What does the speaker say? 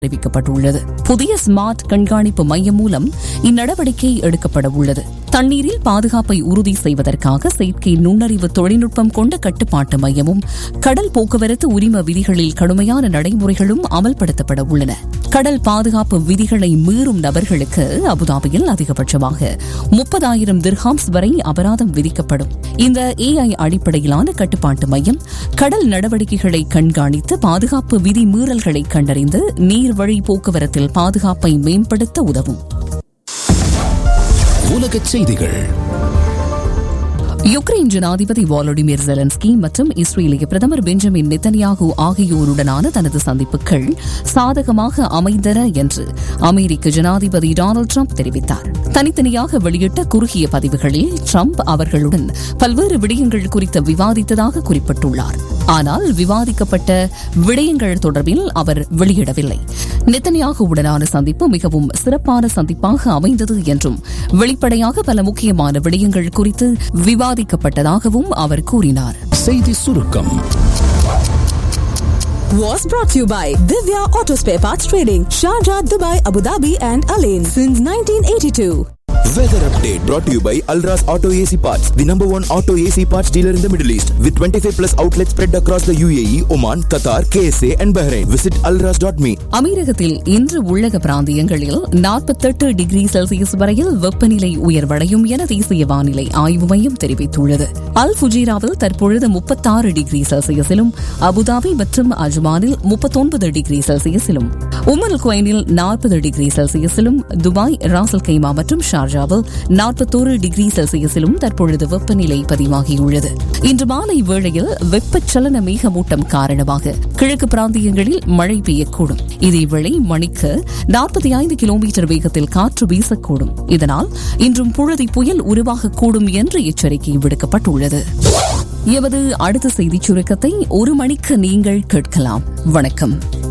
அறிவிக்கப்பட்டுள்ளது புதிய ஸ்மார்ட் கண்காணிப்பு மையம் மூலம் இந்நடவடிக்கை எடுக்கப்பட உள்ளது தண்ணீரில் பாதுகாப்பை உறுதி செய்வதற்காக செயற்கை நுண்ணறிவு தொழில்நுட்பம் கொண்ட கட்டுப்பாட்டு மையமும் கடல் போக்குவரத்து உரிம விதிகளில் கடுமையான நடைமுறைகளும் அமல்படுத்தப்பட உள்ளன கடல் பாதுகாப்பு விதிகளை மீறும் நபர்களுக்கு அபுதாபியில் அதிகபட்சமாக முப்பதாயிரம் திர்ஹாம்ஸ் வரை அபராதம் விதிக்கப்படும் இந்த ஏஐ அடிப்படையிலான கட்டுப்பாட்டு மையம் கடல் நடவடிக்கைகளை கண்காணித்து பாதுகாப்பு விதி மீறல்களை கண்டறிந்து நீர்வழி போக்குவரத்தில் பாதுகாப்பை மேம்படுத்த உதவும் உலகச் செய்திகள் யுக்ரைன் ஜனாதிபதி வாலடிமிர் ஜெலன்ஸ்கி மற்றும் இஸ்ரேலிய பிரதமர் பெஞ்சமின் நெத்தன்யாகு ஆகியோருடனான தனது சந்திப்புகள் சாதகமாக அமைந்தன என்று அமெரிக்க ஜனாதிபதி டொனால்டு ட்ரம்ப் தெரிவித்தார் தனித்தனியாக வெளியிட்ட குறுகிய பதிவுகளில் ட்ரம்ப் அவர்களுடன் பல்வேறு விடயங்கள் குறித்து விவாதித்ததாக குறிப்பிட்டுள்ளார் ஆனால் விவாதிக்கப்பட்ட விடயங்கள் தொடர்பில் அவர் வெளியிடவில்லை நெத்தன்யாகுவுடனான சந்திப்பு மிகவும் சிறப்பான சந்திப்பாக அமைந்தது என்றும் வெளிப்படையாக பல முக்கியமான விடயங்கள் குறித்து விவாதிக்கப்பட்டதாகவும் அவர் கூறினார் செய்தி சுருக்கம் was brought to you by Divya Auto Spare Parts Trading, Sharjah, Dubai, Abu Dhabi, and Alain since 1982. Weather update brought to you by Alras Auto AC Parts, the number one auto AC parts dealer in the Middle East, with 25 plus outlets spread across the UAE, Oman, Qatar, KSA, and Bahrain. Visit alras.me. அமீரகத்தில் இன்று உள்ளக பிராந்தியங்களில் நாற்பத்தெட்டு degree Celsius வரையில் வெப்பநிலை உயர்வடையும் என தேசிய வானிலை ஆய்வு மையம் தெரிவித்துள்ளது அல் ஃபுஜீராவில் தற்பொழுது முப்பத்தாறு டிகிரி செல்சியஸிலும் அபுதாபி மற்றும் அஜ்மானில் முப்பத்தொன்பது டிகிரி செல்சியஸிலும் உமல் குவைனில் நாற்பது டிகிரி செல்சியஸிலும் துபாய் ராசல் கைமா மற்றும் ஷார்ஜாவில் நாற்பத்தோரு டிகிரி செல்சியஸிலும் தற்பொழுது வெப்பநிலை பதிவாகியுள்ளது இன்று மாலை வேளையில் வெப்பச்சலன மேகமூட்டம் காரணமாக கிழக்கு பிராந்தியங்களில் மழை பெய்யக்கூடும் இதேவேளை மணிக்கு நாற்பத்தி ஐந்து கிலோமீட்டர் வேகத்தில் காற்று வீசக்கூடும் இதனால் இன்றும் புழுதி புயல் உருவாகக்கூடும் என்று எச்சரிக்கை விடுக்கப்பட்டுள்ளது எமது அடுத்த செய்திச் சுருக்கத்தை ஒரு மணிக்கு நீங்கள் கேட்கலாம் வணக்கம்